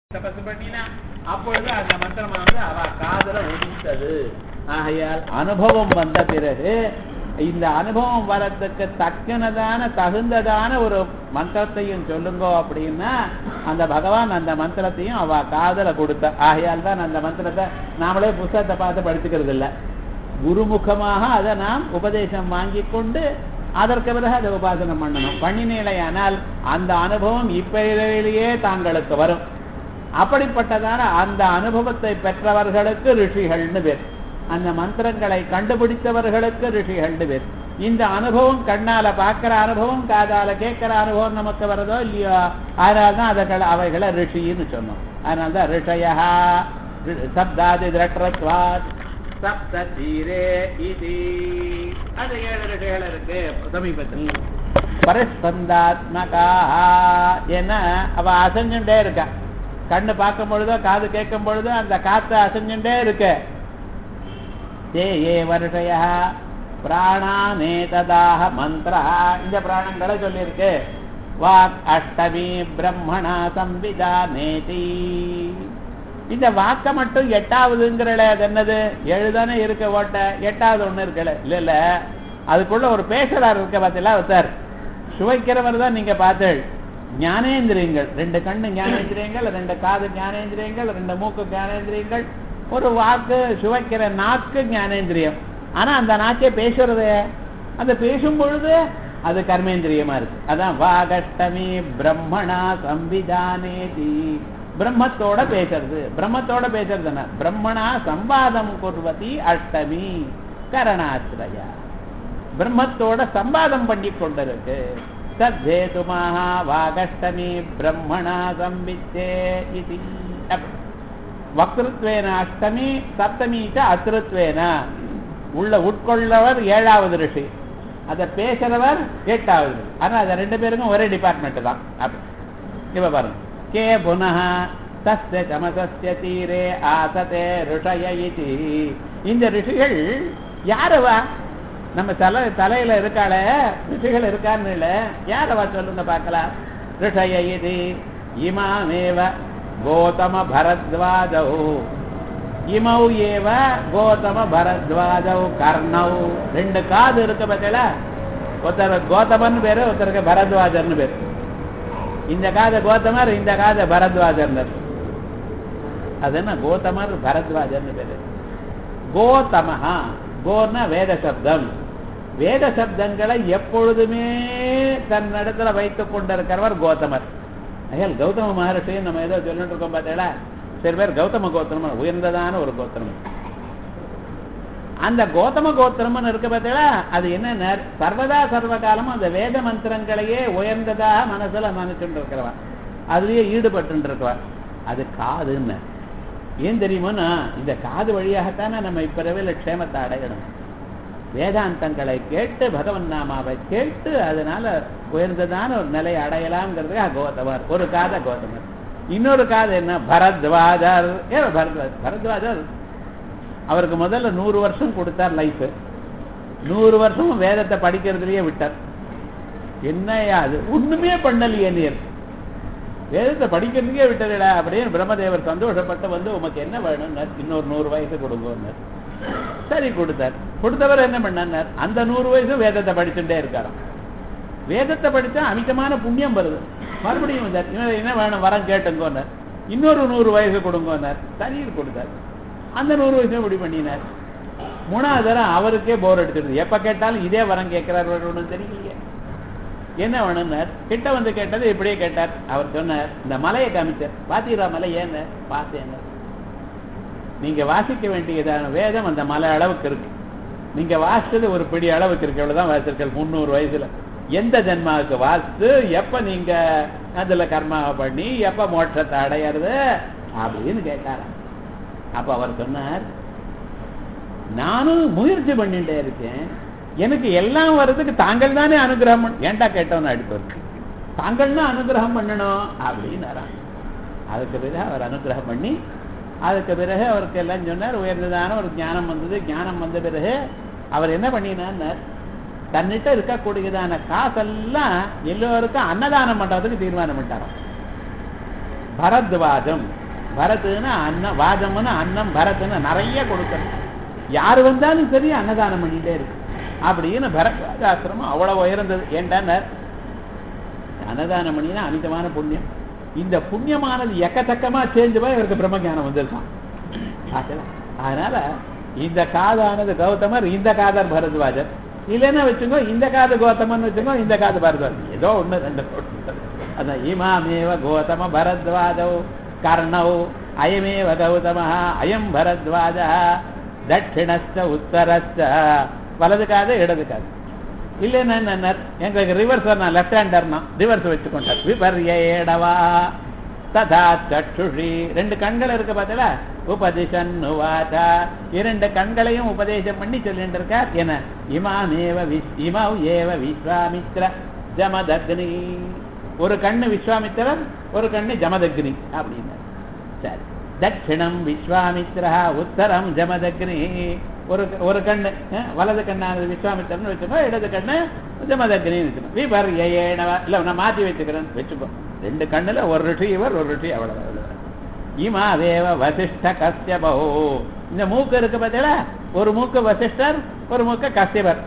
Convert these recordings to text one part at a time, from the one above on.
தபசு பண்ணினா அப்பொழுது அந்த மந்திரமானது அவ காதல ஒடித்தது ஆகையால் அனுபவம் வந்த பிறகு இந்த அனுபவம் வரத்துக்கு தக்கனதான தகுந்ததான ஒரு மந்திரத்தையும் சொல்லுங்கோ அப்படின்னா அந்த பகவான் அந்த மந்திரத்தையும் அவ காதல கொடுத்த ஆகையால் தான் அந்த மந்திரத்தை நாமளே புஸ்தகத்தை பார்த்து படிச்சுக்கிறது இல்லை குருமுகமாக அதை நாம் உபதேசம் வாங்கி கொண்டு அதற்கு பிறகு அதை உபாசனம் பண்ணணும் பண்ணினேலையானால் அந்த அனுபவம் இப்பயிலேயே தாங்களுக்கு வரும் அப்படிப்பட்டதான அந்த அனுபவத்தை பெற்றவர்களுக்கு ரிஷிகள்னு பேர் அந்த மந்திரங்களை கண்டுபிடித்தவர்களுக்கு ரிஷிகள்னு பேர் இந்த அனுபவம் கண்ணால பார்க்கிற அனுபவம் காதால கேட்கிற அனுபவம் நமக்கு வருதோ இல்லையோ அதனால தான் அதை அவைகளை ரிஷின்னு சொன்னோம் அதனால தான் ரிஷயா சப்தாதி திரட்டத்வாத் சப்த தீரே இது அது ஏழு ரிஷிகள் இருக்கு சமீபத்தில் பரஸ்பந்தாத்மகா என அவ அசைஞ்சுட்டே இருக்கா கண்ணு பார்க்கும் பொழுதோ காது கேட்கும் பொழுதோ அந்த காத்து அசைஞ்சுட்டே இருக்கு தே ஏ வருஷய பிராணானேததாக மந்திரா இந்த பிராணங்களை சொல்லியிருக்கு வாக் அஷ்டமி பிரம்மணா சம்விதா நேதி இந்த வாக்க மட்டும் எட்டாவதுங்கிறல அது என்னது எழுதானே இருக்க ஓட்ட எட்டாவது ஒண்ணு இருக்கல இல்ல இல்ல அதுக்குள்ள ஒரு பேசுறாரு இருக்க பார்த்தீங்களா ஒருத்தர் சுவைக்கிறவர் தான் நீங்க பார்த்தேள் ஞானேந்திரியங்கள் ரெண்டு கண்ணு ஞானேந்திரியங்கள் ரெண்டு காது ஞானேந்திரியங்கள் ரெண்டு மூக்கு ஞானேந்திரியங்கள் ஒரு வாக்கு சுவைக்கிற நாக்கு ஞானேந்திரியம் ஆனா அந்த நாக்கே பேசுறது அந்த பேசும் பொழுது அது கர்மேந்திரியமா இருக்கு அதான் வாகஷ்டமி பிரம்மணா சம்விதானேதி பிரம்மத்தோட பேசுறது பிரம்மத்தோட பேசுறது பிரம்மணா சம்பாதம் குர்வதி அஷ்டமி கரணாசிரயா பிரம்மத்தோட சம்பாதம் பண்ணி கொண்டிருக்கு தத்தேதுமாக வாகஷ்டமி பிரம்மணா சம்பித்தே இது வக்ருத்வேன அஷ்டமி சப்தமி அத்திருத்வேன உள்ள உட்கொள்ளவர் ஏழாவது ரிஷி அதை பேசுறவர் எட்டாவது ஆனா அது ரெண்டு பேருக்கும் ஒரே டிபார்ட்மெண்ட் தான் இப்ப பாருங்க கே புனः தஸ்ய சமசஸ்ய தீரே ஆசதே ரிஷய இது இந்த ரிஷிகள் யாரவா நம்ம தலை தலையில இருக்காள ரிஷிகள் இருக்கான்னு இல்ல யாரவா சொல்லுங்க பார்க்கலாம் ரிஷய இது இமாமேவ கோதம பரத்வாஜௌ இமௌ ஏவ கோதம பரத்வாஜௌ கர்ணௌ ரெண்டு காது இருக்கு பார்த்தல ஒருத்தர் கோதமன் பேரு ஒருத்தருக்கு பரத்வாஜர்னு பேரு இந்த காத கோத்தமர் இந்த காத பரத்வாஜர் அது என்ன கோத்தமர் பரத்வாஜர்னு பேரு கோதமஹா கோர்னா வேத சப்தம் வேத சப்தங்களை எப்பொழுதுமே தன்னிடத்துல வைத்துக் கொண்டிருக்கிறவர் கோத்தமர் ஐயல் கௌதம மகர்ஷியும் நம்ம ஏதோ சொல்லிட்டு இருக்கோம் பார்த்தீங்களா சில பேர் கௌதம கோத்திரம் உயர்ந்ததான ஒரு கோத்திரம் அந்த கோத்தம கோத்திரம்னு இருக்கு பார்த்தீங்களா அது என்ன சர்வதா சர்வ காலமும் அந்த வேத மந்திரங்களையே உயர்ந்ததாக மனசுல நினைச்சுட்டு இருக்கிறவன் அதுலயே ஈடுபட்டு இருக்கவன் அது காதுன்னு ஏன் தெரியுமோனா இந்த காது வழியாகத்தானே நம்ம இப்பிறவையில் க்ஷேமத்தை அடையணும் வேதாந்தங்களை கேட்டு பகவன் நாமாவை கேட்டு அதனால உயர்ந்ததான ஒரு நிலையை அடையலாம்ங்கிறதுக்காக கோதமர் ஒரு காத கோதமர் இன்னொரு காது என்ன பரத்வாஜர் ஏ பரத்வாஜ் பரத்வாஜர் அவருக்கு முதல்ல நூறு வருஷம் கொடுத்தார் லைஃப் நூறு வருஷமும் வேதத்தை படிக்கிறதுலயே விட்டார் என்னையா அது ஒண்ணுமே பண்ணலையே நீர் வேதத்தை படிக்கிறதுக்கே விட்டதுடா அப்படின்னு பிரம்மதேவர் சந்தோஷப்பட்டு வந்து உமக்கு என்ன வேணும்னார் இன்னொரு நூறு வயசு கொடுங்கன்னார் சரி கொடுத்தார் கொடுத்தவர் என்ன பண்ணார் அந்த நூறு வயசு வேதத்தை படிச்சுட்டே இருக்காராம் வேதத்தை படிச்சா அமிதமான புண்ணியம் வருது மறுபடியும் வந்தார் என்ன வேணும் வரம் கேட்டுங்கன்னார் இன்னொரு நூறு வயசு கொடுங்கன்னார் சரி கொடுத்தார் அந்த நூறு வயசும் இப்படி பண்ணினார் மூணாவது தரம் அவருக்கே போர் அடிச்சிருது எப்ப கேட்டாலும் இதே வரம் கேட்கிறார் ஒன்றும் தெரியலையே என்ன வேணும்னார் கிட்ட வந்து கேட்டது இப்படியே கேட்டார் அவர் சொன்னார் இந்த மலையை காமிச்சார் பாத்தீரா மலை ஏன்னு பார்த்தேன் நீங்க வாசிக்க வேண்டியதான வேதம் அந்த மலை அளவுக்கு இருக்கு நீங்க வாசிச்சது ஒரு பிடி அளவுக்கு இருக்கு இவ்வளவுதான் வாசிச்சிருக்க முந்நூறு வயசுல எந்த ஜென்மாவுக்கு வாசித்து எப்ப நீங்க அதுல கர்மாவை பண்ணி எப்ப மோட்சத்தை அடையிறது அப்படின்னு கேட்டாராம் அப்ப அவர் சொன்னார் நானும் முயற்சி பண்ணிட்டே இருக்கேன் எனக்கு எல்லாம் வர்றதுக்கு தாங்கள் தானே அனுகிரகம் ஏன்டா கேட்டவன் அடிப்பது தாங்கள் தான் அனுகிரகம் பண்ணணும் அப்படின்னாரா அதுக்கு பிறகு அவர் அனுகிரகம் பண்ணி அதுக்கு பிறகு அவருக்கு எல்லாம் சொன்னார் உயர்ந்ததான ஒரு ஞானம் வந்தது ஞானம் வந்த பிறகு அவர் என்ன பண்ணினார் தன்னிட்ட இருக்கக்கூடியதான காசெல்லாம் எல்லோருக்கும் அன்னதானம் பண்றதுக்கு தீர்மானம் பண்ணிட்டாராம் பரத்வாஜம் பரத்துன்னா அன்னம் வாஜம்னு அன்னம் பரத்துன்னு நிறைய கொடுக்கணும் யார் வந்தாலும் சரி அன்னதானம் பண்ணிட்டே இருக்கு அப்படின்னு பரத்வாஜ ஆசிரமம் அவ்வளவு உயர்ந்தது ஏன்டானர் அன்னதானம் பண்ணினா அமிதமான புண்ணியம் இந்த புண்ணியமானது எக்கச்சக்கமா சேர்ந்து போய் இவருக்கு பிரம்மஞானம் வந்திருக்கான் பார்த்தீங்களா? அதனால இந்த காதானது கௌதமர் இந்த காதர் பரத்வாஜர் இல்லைன்னா வச்சுக்கோ இந்த காது கௌதமன் வச்சுக்கோ இந்த காது பரத்வாஜர் ஏதோ ஒண்ணு ரெண்டு அதான் இமாமேவ கௌதம பரத்வாஜௌ கர்ணௌ அயமேவ கௌதம அயம் பரத்வாஜ தட்சிணஸ்ச உத்தரஸ்ச வலது காது இடது காது இல்லைன்னா என்ன எங்களுக்கு ரிவர்ஸ் நான் லெஃப்ட் ஹேண்டர்னா ரிவர்ஸ் வச்சுக்கொண்டார் விபர்யேடவா ததா சற்றுஷி ரெண்டு கண்கள் இருக்கு பார்த்தல உபதிஷன் வாச்சா இரண்டு கண்களையும் உபதேசம் பண்ணி சொல்லிட்டு இருக்கார் என்ன இமாமேவ விஸ் இமௌ ஏவ விஸ்வாமித்ர ஜமதக்னி ஒரு கண்ணு விஸ்வாமித்திரர் ஒரு கண்ணு ஜமதக்னி அப்படின்னு சரி தட்சிணம் விஸ்வாமித்ரா உத்தரம் ஜமதக்னி ஒரு ஒரு கண்ணு அஹ், வலது கண்ணானது விஸ்வாமித்திரன்னு வச்சுக்கோ இடது கண்ணு ஜமதக்னின்னு வச்சுக்கோ விபர் ஏனவ இல்ல நான் மாத்தி வச்சுக்கிறேன் வச்சுக்கோ ரெண்டு கண்ணுல ஒரு ரிஷி இவர் ஒரு ரிஷி அவ்வளவு அவ்வளவு. இமா தேவ வசிஷ்ட கஸ்யபோ இந்த மூக்கு இருக்கு பார்த்தீங்களா ஒரு மூக்கு வசிஷ்டர் ஒரு மூக்கு கஸ்யபர்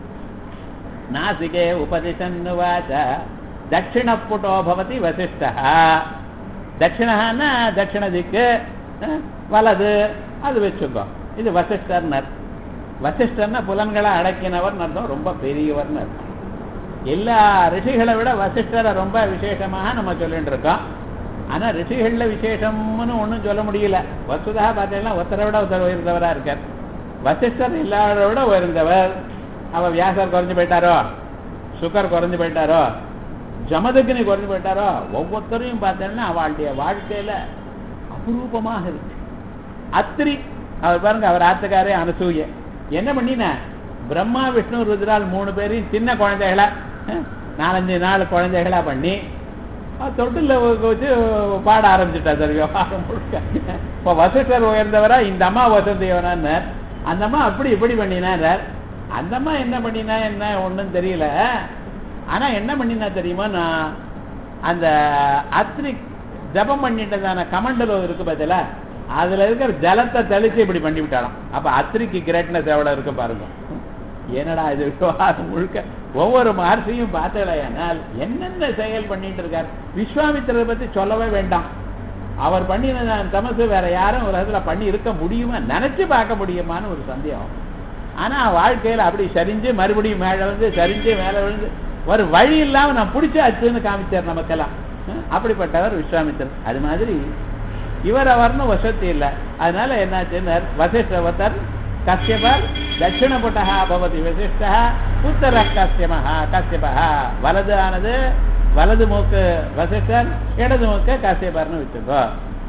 நாசிகே உபதிஷன்னுவாச்ச தட்சிணப்புட்டோ பவதி வசிஷ்டः தட்சிணஹான்னா தட்சிண திக்கு அஹ், வலது அது வச்சுக்கோ இது வசிஷ்டர்னர் வசிஷ்டர்னா புலன்களை அடக்கினவர் அர்த்தம் ரொம்ப பெரியவர்னு அர்த்தம் எல்லா ரிஷிகளை விட வசிஷ்டரை ரொம்ப விசேஷமாக நம்ம சொல்லிட்டு இருக்கோம் ஆனா ரிஷிகள்ல விசேஷம்னு ஒண்ணும் சொல்ல முடியல வசுதா பார்த்தீங்கன்னா ஒருத்தரை விட ஒருத்தர் உயர்ந்தவரா இருக்கார் வசிஷ்டர் எல்லாரோட விட உயர்ந்தவர் அவ வியாசர் குறைஞ்சு போயிட்டாரோ சுகர் குறைஞ்சு போயிட்டாரோ ஜமதக்னி குறைஞ்சு போயிட்டாரோ ஒவ்வொருத்தரையும் பார்த்தீங்கன்னா அவளுடைய வாழ்க்கையில அபரூபமாக இருக்கு அத்திரி அவர் பாருங்க அவர் ஆத்துக்காரே அனசூய என்ன பண்ணின பிரம்மா விஷ்ணு ருத்ரால் மூணு பேரையும் சின்ன குழந்தைகளா அஹ், நாலஞ்சு நாலு குழந்தைகளா பண்ணி அஹ், தொட்டில்ல வச்சு பாட ஆரம்பிச்சுட்டா சார் விவகாரம் முழுக்க இப்போ வசிஷ்டர் உயர்ந்தவரா இந்த அம்மா வசந்தியவனான்னு அந்த அம்மா அப்படி இப்படி பண்ணினார் அந்த அம்மா என்ன பண்ணினா என்ன ஒண்ணும் தெரியல ஆனா என்ன பண்ணினா தெரியுமா நான் அந்த அத்ரி ஜபம் பண்ணிட்டதான கமண்டலம் இருக்கு பார்த்தல அதுல இருக்கிற ஜலத்தை தெளிச்சு இப்படி பண்ணி விட்டாலாம் அப்ப அத்திரிக்கு கிரேட்னஸ் எவ்வளவு இருக்கு பாருங்க என்னடா இது விவகாரம் முழுக்க ஒவ்வொரு மகர்ஷியும் பார்த்தலையானால் என்னென்ன செயல் பண்ணிட்டு இருக்கார் விஸ்வாமித்திரரை பத்தி சொல்லவே வேண்டாம் அவர் பண்ணின தமசு வேற யாரும் உலகத்துல பண்ணி இருக்க முடியுமா நினைச்சு பார்க்க முடியுமான்னு ஒரு சந்தேகம் ஆனா வாழ்க்கையில அப்படி சரிஞ்சு மறுபடியும் மேல வந்து சரிஞ்சு மேல விழுந்து ஒரு வழி இல்லாம நான் பிடிச்சாச்சுன்னு காமிச்சார் நமக்கெல்லாம் அஹ் அப்படிப்பட்டவர் விஸ்வாமித்திரர் அது மாதிரி இவர் அவர்னு வசதி இல்லை அதனால என்னாச்சுன்னு வசிஷ்டவத்தர் கஷ்யபர் தட்சிணபுட்டா பவதி வசிஷ்டா உத்தர கஷ்யமஹா கஷ்யபா வலது ஆனது வலது மூக்கு வசிஷ்டர் இடது மூக்கு கஷ்யபர்னு வச்சுக்கோ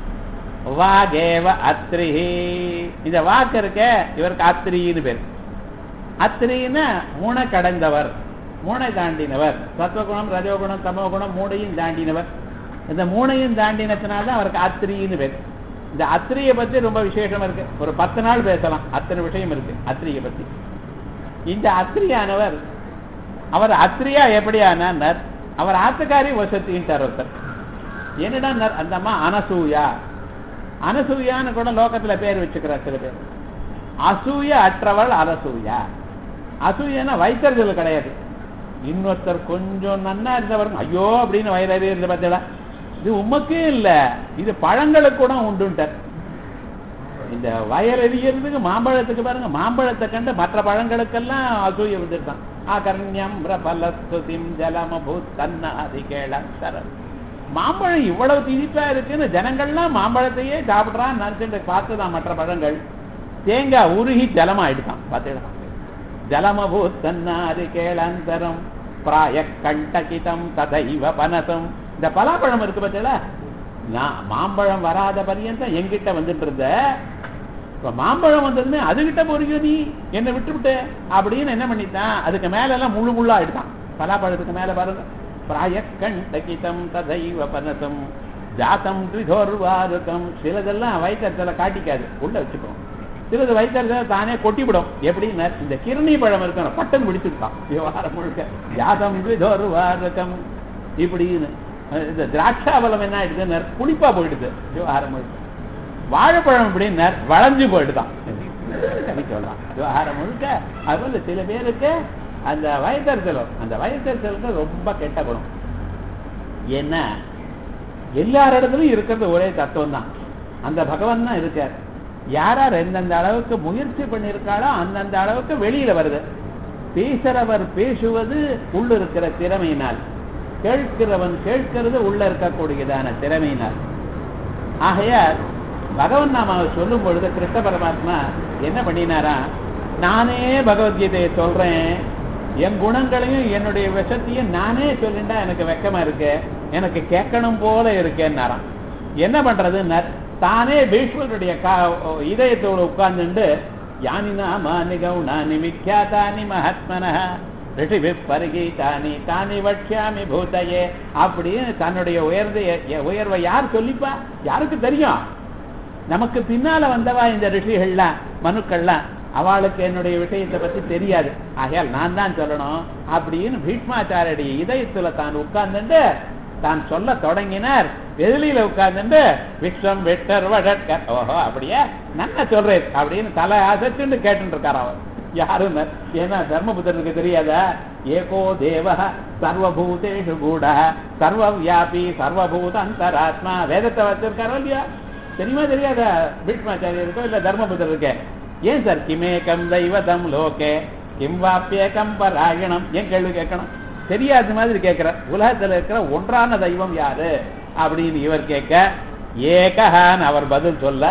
வாகேவ அத்ரிஹி இந்த வாக்கு இருக்க இவருக்கு அத்ரின்னு பேர் அத்ரின்னா மூணை கடந்தவர் மூணை தாண்டினவர் சத்வகுணம் ரஜோகுணம் தமோகுணம் மூணையும் தாண்டினவர் இந்த மூணையும் தாண்டினத்தினால்தான் அவருக்கு அத்ரின்னு பேர் இந்த அத்திரியை பத்தி ரொம்ப விசேஷம் இருக்கு ஒரு பத்து நாள் பேசலாம் அத்தனை விஷயம் இருக்கு அத்திரியை பத்தி இந்த அத்திரியானவர் அவர் அத்திரியா எப்படி ஆனார் அவர் ஆத்துக்காரி வசத்தின்ட்டார் ஒருத்தர் என்னடா அந்த அம்மா அனசூயா அனசூயான்னு கூட லோகத்துல பேர் வச்சுக்கிறார் சில பேர் அசூய அற்றவள் அரசூயா அசூயனா வைத்தறிதல் கிடையாது இன்னொருத்தர் கொஞ்சம் நன்னா இருந்தவர் ஐயோ அப்படின்னு வயிறு இருந்த பார்த்தீங்களா இது உமக்கே இல்ல இது பழங்களுக்கு கூட உண்டுன்ட்டார் இந்த வயறறியறதுக்கு மாம்பழத்துக்கு பாருங்க மாம்பழத்தை கண்டு மற்ற பழங்களுக்கெல்லாம் அசூய வந்துருக்கான் ஆகர்ணியம் பிரபலஸ்துதிம் ஜலமபூத் தன்னாதி கேளந்தரம் மாம்பழம் இவ்வளவு திதிப்பா இருக்குன்னு ஜனங்கள்லாம் மாம்பழத்தையே சாப்பிடுறான் நினைச்சுட்டு பார்த்துதான் மற்ற பழங்கள் தேங்காய் உருகி ஜலமாயிடுதான் பார்த்துக்கலாம் ஜலமபூத் தன்னாதி கேளந்தரம் பிராய கண்டகிதம் ததைவ பனசம் இந்த பலாப்பழம் இருக்கு பார்த்தீங்களா நான் மாம்பழம் வராத பரியந்தம் எங்கிட்ட வந்துட்டு இருந்த இப்ப மாம்பழம் வந்ததுமே அதுகிட்ட போறீங்க நீ என்னை விட்டு விட்டு அப்படின்னு என்ன பண்ணிட்டான் அதுக்கு மேல எல்லாம் முழு முள்ளா ஆயிடுதான் பலாப்பழத்துக்கு மேல பாருங்க பிராய கண்டகிதம் ததைவ பனசம் ஜாத்தம் திரிதோர்வாருக்கம் சிலதெல்லாம் வயிற்றுல காட்டிக்காது உள்ள வச்சுக்கோ சிலது வயிற்றுல தானே கொட்டிவிடும் எப்படின்னா இந்த கிருணி பழம் இருக்கணும் பட்டன் பிடிச்சிருக்கான் விவகாரம் முழுக்க ஜாதம் திரிதோர்வாருக்கம் இப்படின்னு இந்த திராட்சாபலம் என்ன ஆயிடுது புளிப்பா போயிடுது விவகாரம் முழுக்க வாழைப்பழம் எப்படின்னு வளைஞ்சு போயிடுதான் சொல்றான் விவகாரம் முழுக்க அது வந்து சில பேருக்கு அந்த வயத்தறிச்சல் அந்த வயத்தறிச்சலுக்கு ரொம்ப கெட்ட குணம் ஏன்னா எல்லார் இடத்துலயும் இருக்கிறது ஒரே தத்துவம் தான் அந்த பகவான் தான் இருக்கார் யாரார் எந்தெந்த அளவுக்கு முயற்சி பண்ணியிருக்காளோ அந்தந்த அளவுக்கு வெளியில வருது பேசுறவர் பேசுவது உள்ள இருக்கிற திறமையினால் கேட்கிறவன் கேட்கிறது உள்ள இருக்கக்கூடியதான திறமையினால் ஆகையால் பகவன் நாம சொல்லும் பொழுது கிருஷ்ண பரமாத்மா என்ன பண்ணினாரா நானே பகவத்கீதையை சொல்றேன் என் குணங்களையும் என்னுடைய விஷத்தையும் நானே சொல்லிண்டா எனக்கு வெக்கமா இருக்கு எனக்கு கேட்கணும் போல இருக்கேன்னாராம் என்ன பண்றதுன்னா தானே பீஷ்மருடைய இதயத்தோடு உட்கார்ந்துண்டு யானி நாமானி கவுனானி விக்யாதானி மகாத்மன ரிஷிபி பருகீதானி தானி வட்சியாமி பூதையே அப்படின்னு தன்னுடைய உயர்ந்த உயர்வை யார் சொல்லிப்பா யாருக்கு தெரியும் நமக்கு பின்னால வந்தவா இந்த ரிஷிகள்லாம் மனுக்கள்லாம் அவளுக்கு என்னுடைய விஷயத்தை பத்தி தெரியாது ஆகையால் நான் தான் சொல்லணும் அப்படின்னு பீஷ்மாச்சாரிய இதயத்துல தான் உட்கார்ந்துட்டு தான் சொல்ல தொடங்கினார் எதிரியில உட்கார்ந்துட்டு விஸ்வம் வெட்டர் வடற்கர் ஓஹோ அப்படியே நல்லா சொல்றேன் அப்படின்னு தலை அசைச்சுன்னு கேட்டு இருக்கார் அவர் யாரும் ஏன்னா தர்மபுத்தருக்கு தெரியாதா ஏகோ தேவ சர்வபூதேஷு கூட சர்வ வியாபி சர்வபூத அந்தராத்மா வேதத்தை வச்சிருக்காரோ இல்லையா தெரியுமா தெரியாதா பீஷ்மாச்சாரியருக்கோ இல்ல தர்மபுத்தருக்கு ஏன் சார் கிமேகம் தெய்வதம் லோகே கிம் வாப்பியகம் பராயணம் ஏன் கேள்வி கேட்கணும் தெரியாத மாதிரி கேட்கிற உலகத்துல இருக்கிற ஒன்றான தெய்வம் யாரு அப்படின்னு இவர் கேட்க ஏகஹான் அவர் பதில் சொல்ல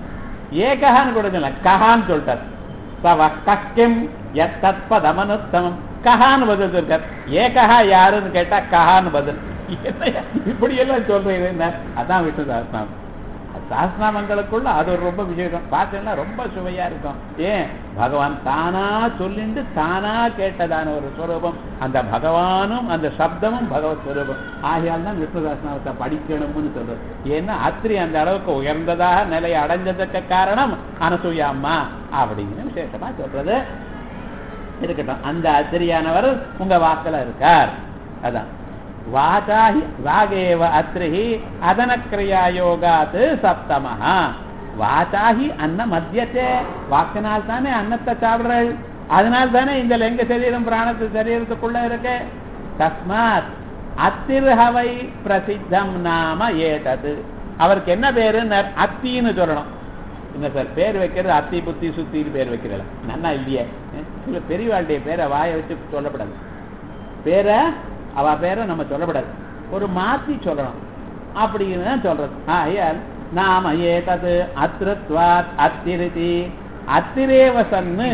ஏகஹான் கூட சொல்ல கஹான்னு சொல்லிட்டார் சவ கக்கிம் எத்தத்பதமனுத்தமம் கஹான்னு பதில் சொல்லிட்டார் ஏகஹா யாருன்னு கேட்டா கஹான்னு பதில் என்ன இப்படி எல்லாம் சொல்றீங்க என்ன அதான் விஷ்ணு சாஸ்திரம் சாஸ்திராமங்களுக்குள்ள அது ஒரு ரொம்ப விசேஷம் பார்த்தீங்கன்னா ரொம்ப சுவையா இருக்கும் ஏன் பகவான் தானா சொல்லிட்டு தானா கேட்டதான ஒரு ஸ்வரூபம் அந்த பகவானும் அந்த சப்தமும் பகவத் ஸ்வரூபம் ஆகையால் தான் விஷ்ணு சாஸ்திரத்தை படிக்கணும்னு சொல்றது ஏன்னா அத்திரி அந்த அளவுக்கு உயர்ந்ததாக நிலையை அடைஞ்சதுக்கு காரணம் அனசூயா அம்மா அப்படின்னு விசேஷமா சொல்றது இருக்கட்டும் அந்த அத்திரியானவர் உங்க வாக்கில் இருக்கார் அதான் வாசாஹி வாகேவ அத்ரிஹி அதனக்கிரியாயோகாத் சப்தமஹா வாசாஹி அன்ன மத்தியத்தே வாக்கினால் தானே அன்னத்தை சாப்பிடுறாள் அதனால் தானே இந்த லெங்க சரீரம் பிராணத்து சரீரத்துக்குள்ள இருக்கு தஸ்மாத் அத்திர்ஹவை பிரசித்தம் நாம ஏதது அவருக்கு என்ன பேரு அத்தின்னு சொல்லணும் என்ன சார் பேர் வைக்கிறது அத்தி புத்தி சுத்தின்னு பேர் வைக்கிறல நன்னா இல்லையே சில பெரியவாளுடைய பேரை வாயை வச்சு சொல்லப்படாது பேரை அவ பேரை நம்ம சொல்லப்படாது ஒரு மாத்தி சொல்லணும் அப்படின்னு தான் சொல்றது ஆயால் நாம ஏதது அத்திருத்வாத் அத்திருதி அத்திரேவ சன்னு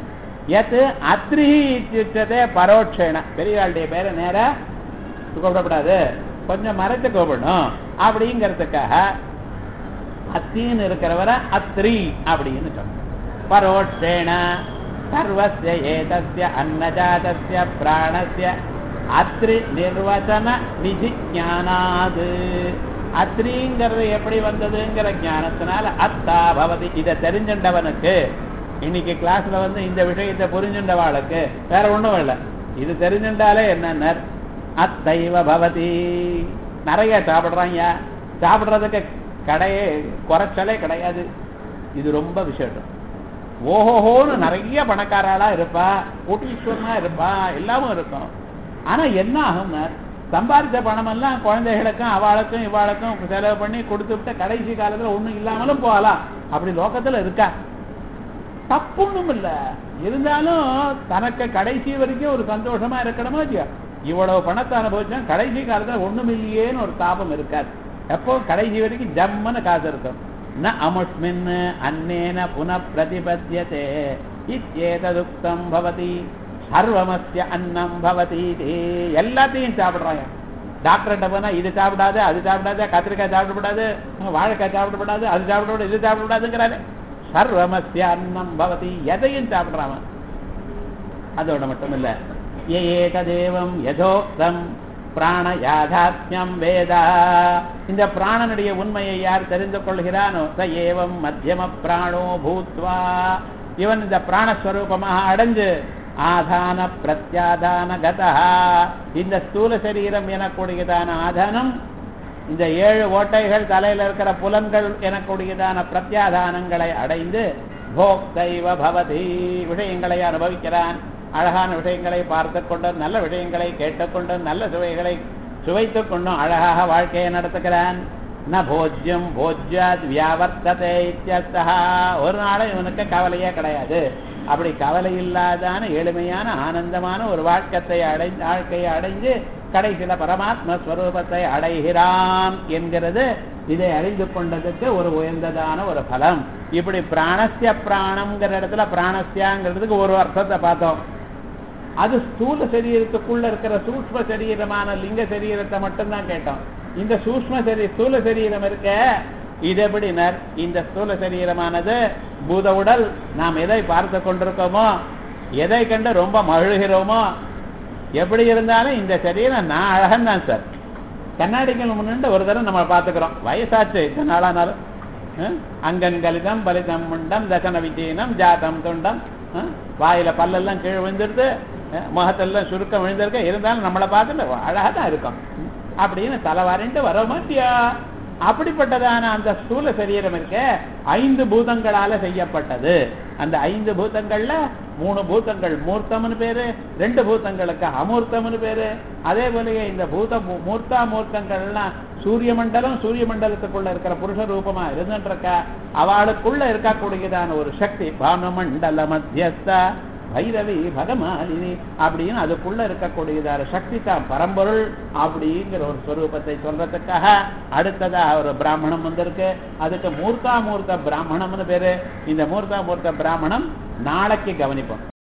எத் அத்ரி இத்தியுச்சதே பரோட்சேன பெரியவாளுடைய பேரை நேர கூப்பிடப்படாது கொஞ்சம் மறைச்சு கூப்பிடணும் அப்படிங்கிறதுக்காக அத்தின்னு இருக்கிறவரை அத்ரி அப்படின்னு சொல்லணும் பரோட்சேன சர்வஸ்ய ஏதஸ்ய அன்னஜாதஸ்ய பிராணஸ்ய அத்ரி நிர்வச்சன விதிஞானாது அத்ரிங்கிறது எப்படி வந்ததுங்கிற ஞானத்தினால அத்தா பவதி இதை தெரிஞ்சுண்டவனுக்கு இன்னைக்கு கிளாஸ்ல வந்து இந்த விஷயத்தை புரிஞ்சுண்டவாளுக்கு வேற ஒண்ணும் இல்லை இது தெரிஞ்சுண்டாலே என்னென்ன அத்தைவ பவதி நிறைய சாப்பிடுறாங்க சாப்பிடுறதுக்கு கடையே குறைச்சலே கிடையாது இது ரொம்ப விசேஷம் ஓஹோஹோன்னு நிறைய பணக்காராளா இருப்பா கோட்டீஸ்வரனா இருப்பா எல்லாமும் இருக்கும் ஆனா என்ன ஆகும்னா சம்பாதிச்ச பணம் எல்லாம் குழந்தைகளுக்கும் அவளுக்கும் இவாளுக்கும் செலவு பண்ணி கொடுத்து விட்டு கடைசி காலத்துல ஒண்ணும் இல்லாமலும் போகலாம் அப்படி லோகத்துல இருக்கா தப்புன்னும் இல்ல இருந்தாலும் தனக்கு கடைசி வரைக்கும் ஒரு சந்தோஷமா இருக்கணுமோ இல்லையா இவ்வளவு பணத்தை அனுபவிச்சா கடைசி காலத்துல ஒண்ணும் இல்லையேன்னு ஒரு தாபம் இருக்காது எப்போ கடைசி வரைக்கும் ஜம்முன்னு காசு இருக்கும் ந அமுஷ்மின் அன்னேன புன பிரதிபத்தியதே இத்தேததுக்தம் பவதி சர்வமஸ்ய அன்னம் பவதி எல்லாத்தையும் சாப்பிடுறாங்க டாக்டர்கிட்ட போனா இது சாப்பிடாது அது சாப்பிடாது கத்திரிக்காய் சாப்பிடக்கூடாது வாழைக்காய் சாப்பிடக்கூடாது அது சாப்பிடக்கூடாது இது சாப்பிடக்கூடாதுங்கிறாரு சர்வமஸ்ய அன்னம் பவதி எதையும் சாப்பிடுறான் அதோட மட்டும் இல்ல ஏததேவம் யதோக்தம் பிராண யாதாத்மியம் வேதா இந்த பிராணனுடைய உண்மையை யார் தெரிந்து கொள்கிறானோ ச ஏவம் மத்தியம பிராணோ பூத்வா இவன் இந்த பிராணஸ்வரூபமாக அடைஞ்சு ஆதான பிரத்யாதான கதா இந்த ஸ்தூல சரீரம் எனக்கூடியதான ஆதானம் இந்த ஏழு ஓட்டைகள் தலையில இருக்கிற புலன்கள் எனக்கூடியதான பிரத்யாதானங்களை அடைந்து போக்தைவ பவதி விஷயங்களை அனுபவிக்கிறான் அழகான விஷயங்களை பார்த்து கொண்டும் நல்ல விஷயங்களை கேட்டுக்கொண்டும் நல்ல சுவைகளை சுவைத்துக் கொண்டும் அழகாக வாழ்க்கையை நடத்துகிறான் ந போஜ்யம் போஜ்யாத் வியாவர்த்ததே இத்தியர்த்தா ஒரு நாளும் இவனுக்கு கவலையே கிடையாது அப்படி கவலை இல்லாதான எளிமையான ஆனந்தமான ஒரு வாழ்க்கத்தை அடை வாழ்க்கையை அடைந்து கடைசியில பரமாத்ம ஸ்வரூபத்தை அடைகிறான் என்கிறது இதை அறிந்து கொண்டதுக்கு ஒரு உயர்ந்ததான ஒரு பலம் இப்படி பிராணஸ்ய பிராணம்ங்கிற இடத்துல பிராணஸ்யாங்கிறதுக்கு ஒரு அர்த்தத்தை பார்த்தோம் அது ஸ்தூல சரீரத்துக்குள்ள இருக்கிற சூக்ம சரீரமான லிங்க சரீரத்தை மட்டும்தான் கேட்டோம் இந்த சூக்ம சரீ ஸ்தூல சரீரம் இருக்க இது எப்படினர் இந்த ஸ்தூல சரீரமானது பூத உடல் நாம் எதை பார்த்து கொண்டிருக்கோமோ எதை கண்டு ரொம்ப மகிழ்கிறோமோ எப்படி இருந்தாலும் இந்த சரீரம் நான் அழகன் தான் சார் கண்ணாடிகள் முன்னாடி ஒரு தடவை நம்ம பார்த்துக்கிறோம் வயசாச்சு இத்தனை நாளானாலும் அஹ், அங்கன் கலிதம் பலிதம் முண்டம் தசன விஜயனம் ஜாதம் துண்டம் அஹ், வாயில பல்லெல்லாம் கீழே விழுந்துருது அஹ், முகத்தெல்லாம் சுருக்கம் விழுந்திருக்க இருந்தாலும் நம்மளை பார்த்துட்டு அழகா தான் இருக்கும் அப்படின்னு தலைவாரின்ட்டு வர மாட்டியா அப்படிப்பட்டதான அந்த ஸ்தூல சரீரம் இருக்க ஐந்து பூதங்களால செய்யப்பட்டது அந்த ஐந்து பூதங்கள்ல மூணு பூதங்கள் மூர்த்தம்னு பேரு ரெண்டு பூதங்களுக்கு அமூர்த்தம்னு பேரு அதே போலயே இந்த பூத மூ- மூர்த்தா மூர்த்தங்கள்லாம் சூரிய மண்டலம் சூரிய மண்டலத்துக்குள்ள இருக்கிற புருஷ ரூபமா இருந்துருக்கா அவளுக்குள்ள இருக்கக்கூடியதான ஒரு சக்தி பானுமண்டல மத்தியஸ்தா பைரவி பகமாலினி அப்படின்னு அதுக்குள்ள இருக்கக்கூடியதான சக்தி தான் பரம்பொருள் அப்படிங்கிற ஒரு ஸ்வரூபத்தை சொல்றதுக்காக அடுத்ததா ஒரு பிராமணம் வந்திருக்கு அதுக்கு மூர்த்தா மூர்த்த பிராமணம்னு பேரு இந்த மூர்த்தா மூர்த்த பிராமணம் நாளைக்கு கவனிப்போம்